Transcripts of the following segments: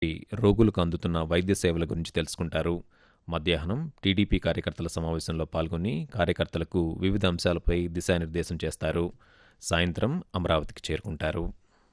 రోగులకు అందుతున్న వైద్య సేవల గురించి తెలుసుకుంటారు మధ్యాహ్నం టీడీపీ కార్యకర్తల సమావేశంలో పాల్గొని కార్యకర్తలకు వివిధ అంశాలపై దిశానిర్దేశం చేస్తారు సాయంత్రం అమరావతికి చేరుకుంటారు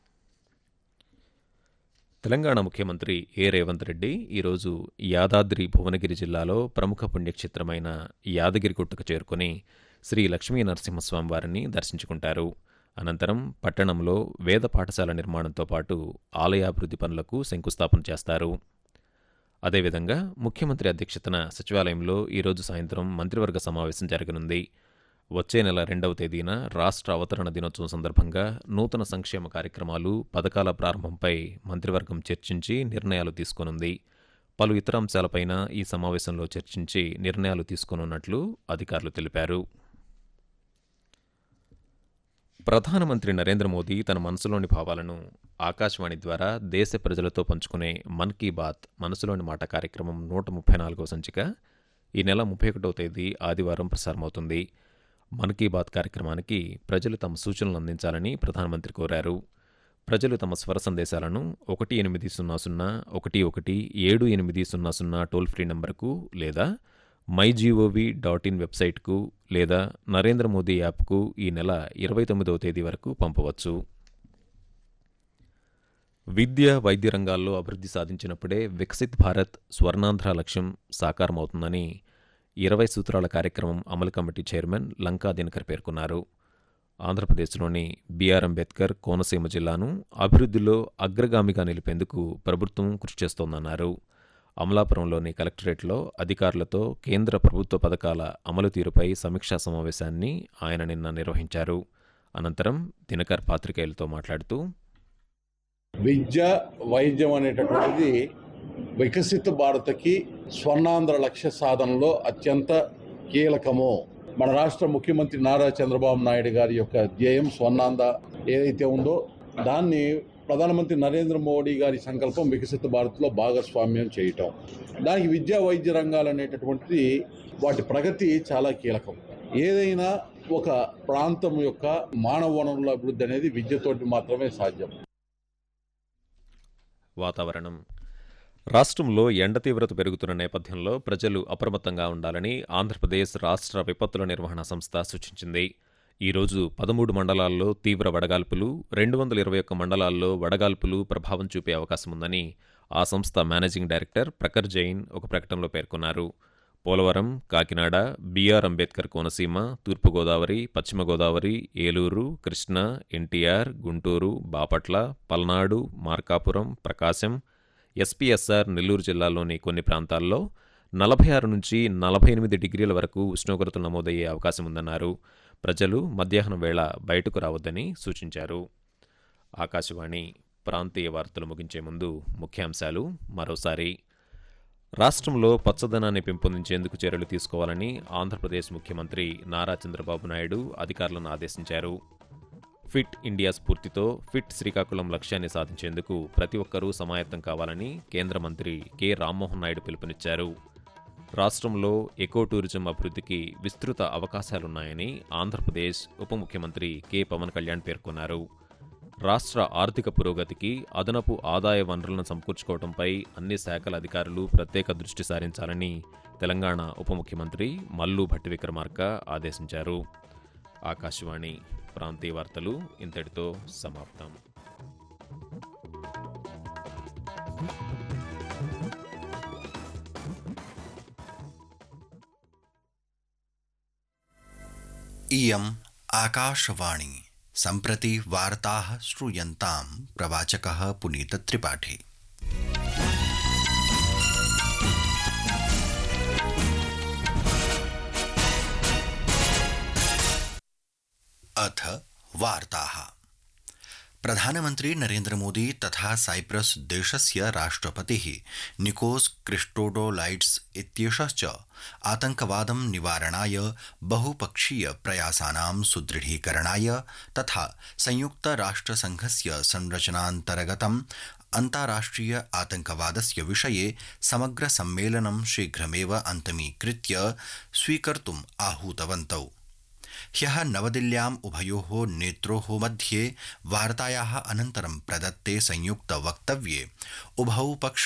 తెలంగాణ ముఖ్యమంత్రి ఏ రేవంత్ రెడ్డి ఈరోజు యాదాద్రి భువనగిరి జిల్లాలో ప్రముఖ పుణ్యక్షేత్రమైన యాదగిరిగుట్టకు చేరుకుని శ్రీ లక్ష్మీ నరసింహస్వామి వారిని దర్శించుకుంటారు అనంతరం పట్టణంలో వేద పాఠశాల నిర్మాణంతో పాటు ఆలయాభివృద్ధి పనులకు శంకుస్థాపన చేస్తారు అదేవిధంగా ముఖ్యమంత్రి అధ్యక్షతన సచివాలయంలో ఈరోజు సాయంత్రం మంత్రివర్గ సమావేశం జరగనుంది వచ్చే నెల రెండవ తేదీన రాష్ట్ర అవతరణ దినోత్సవం సందర్భంగా నూతన సంక్షేమ కార్యక్రమాలు పథకాల ప్రారంభంపై మంత్రివర్గం చర్చించి నిర్ణయాలు తీసుకోనుంది పలు ఇతర అంశాలపైన ఈ సమావేశంలో చర్చించి నిర్ణయాలు తీసుకోనున్నట్లు అధికారులు తెలిపారు ప్రధానమంత్రి నరేంద్ర మోదీ తన మనసులోని భావాలను ఆకాశవాణి ద్వారా దేశ ప్రజలతో పంచుకునే మన్ కీ బాత్ మనసులోని మాట కార్యక్రమం నూట ముప్పై నాలుగవ సంచిక ఈ నెల ముప్పై ఒకటవ తేదీ ఆదివారం ప్రసారమవుతుంది మన్ కీ బాత్ కార్యక్రమానికి ప్రజలు తమ సూచనలు అందించాలని ప్రధానమంత్రి కోరారు ప్రజలు తమ స్వర సందేశాలను ఒకటి ఎనిమిది సున్నా సున్నా ఒకటి ఒకటి ఏడు ఎనిమిది సున్నా సున్నా టోల్ ఫ్రీ నంబర్కు లేదా మై జీఓవి డాట్ ఇన్ వెబ్సైట్కు లేదా నరేంద్ర మోదీ యాప్కు ఈ నెల ఇరవై తొమ్మిదవ తేదీ వరకు పంపవచ్చు విద్య వైద్య రంగాల్లో అభివృద్ధి సాధించినప్పుడే వికసిత్ భారత్ స్వర్ణాంధ్ర లక్ష్యం సాకారమవుతుందని ఇరవై సూత్రాల కార్యక్రమం అమలు కమిటీ చైర్మన్ లంకా దినకర్ పేర్కొన్నారు ఆంధ్రప్రదేశ్లోని బీఆర్ అంబేద్కర్ కోనసీమ జిల్లాను అభివృద్ధిలో అగ్రగామిగా నిలిపేందుకు ప్రభుత్వం కృషి చేస్తోందన్నారు అమలాపురంలోని కలెక్టరేట్లో అధికారులతో కేంద్ర ప్రభుత్వ పథకాల అమలు తీరుపై సమీక్షా సమావేశాన్ని ఆయన నిన్న నిర్వహించారు అనంతరం దినకర్ పాత్రికేయులతో మాట్లాడుతూ విద్య వైద్యం అనేటటువంటిది వికసిత భారత్కి స్వర్ణాంధ్ర లక్ష్య సాధనలో అత్యంత కీలకము మన రాష్ట్ర ముఖ్యమంత్రి నారా చంద్రబాబు నాయుడు గారి యొక్క ధ్యేయం స్వర్ణాంధ్ర ఏదైతే ఉందో దాన్ని ప్రధానమంత్రి నరేంద్ర మోడీ గారి సంకల్పం వికసిత భారత్లో భాగస్వామ్యం చేయటం దానికి విద్యా వైద్య రంగాలు అనేటటువంటిది వాటి ప్రగతి చాలా కీలకం ఏదైనా ఒక ప్రాంతం యొక్క మానవ వనరుల అభివృద్ధి అనేది విద్యతోటి మాత్రమే సాధ్యం వాతావరణం రాష్ట్రంలో ఎండ తీవ్రత పెరుగుతున్న నేపథ్యంలో ప్రజలు అప్రమత్తంగా ఉండాలని ఆంధ్రప్రదేశ్ రాష్ట్ర విపత్తుల నిర్వహణ సంస్థ సూచించింది ఈరోజు పదమూడు మండలాల్లో తీవ్ర వడగాల్పులు రెండు వందల ఇరవై ఒక్క మండలాల్లో వడగాల్పులు ప్రభావం చూపే అవకాశం ఉందని ఆ సంస్థ మేనేజింగ్ డైరెక్టర్ ప్రఖర్ జైన్ ఒక ప్రకటనలో పేర్కొన్నారు పోలవరం కాకినాడ బీఆర్ అంబేద్కర్ కోనసీమ తూర్పుగోదావరి పశ్చిమ గోదావరి ఏలూరు కృష్ణా ఎన్టీఆర్ గుంటూరు బాపట్ల పల్నాడు మార్కాపురం ప్రకాశం ఎస్పీఎస్ఆర్ నెల్లూరు జిల్లాలోని కొన్ని ప్రాంతాల్లో నలభై ఆరు నుంచి నలభై ఎనిమిది డిగ్రీల వరకు ఉష్ణోగ్రతలు నమోదయ్యే అవకాశం ఉందన్నారు ప్రజలు మధ్యాహ్నం వేళ బయటకు రావద్దని సూచించారు ఆకాశవాణి ప్రాంతీయ వార్తలు ముగించే ముందు ముఖ్యాంశాలు మరోసారి రాష్ట్రంలో పచ్చదనాన్ని పెంపొందించేందుకు చర్యలు తీసుకోవాలని ఆంధ్రప్రదేశ్ ముఖ్యమంత్రి నారా చంద్రబాబు నాయుడు అధికారులను ఆదేశించారు ఫిట్ ఇండియా స్ఫూర్తితో ఫిట్ శ్రీకాకుళం లక్ష్యాన్ని సాధించేందుకు ప్రతి ఒక్కరూ సమాయత్తం కావాలని కేంద్ర మంత్రి కె రామ్మోహన్ నాయుడు పిలుపునిచ్చారు రాష్ట్రంలో ఎకో టూరిజం అభివృద్ధికి విస్తృత అవకాశాలున్నాయని ఆంధ్రప్రదేశ్ ఉప ముఖ్యమంత్రి కె పవన్ కళ్యాణ్ పేర్కొన్నారు రాష్ట్ర ఆర్థిక పురోగతికి అదనపు ఆదాయ వనరులను సమకూర్చుకోవడంపై అన్ని శాఖల అధికారులు ప్రత్యేక దృష్టి సారించాలని తెలంగాణ ఉప ముఖ్యమంత్రి మల్లు భట్టి విక్రమార్క ఆదేశించారు ఆకాశవాణి ప్రాంతీయ వార్తలు ఇంతటితో సమాప్తం इयम् आकाशवाणी सम्प्रति वार्ताः श्रूयन्तां प्रवाचकः पुनीतत्रिपाठी अथ वार्ताः प्रधानमन्त्री नरेन्द्रमोदी तथा साइप्रस देशस्य राष्ट्रपतिः निकोस क्रिस्टोडोलाइट्स इत्येषश्च आतंकवादं निवारणाय बहुपक्षीय प्रयासानां सुदृढीकरणाय तथा संयुक्तराष्ट्रसंघस्य संरचनान्तर्गतम् अन्ताराष्ट्रिय आतंकवादस्य विषये समग्र सम्मेलनं शीघ्रमेव अन्तमीकृत्य स्वीकर्तुम् आहूतवन्तौ ह्यः नवदिल्ल्याम् उभयोः नेत्रोः मध्ये वार्तायाः अनन्तरं प्रदत्ते संयुक्त वक्तव्ये उभौ पक्षौ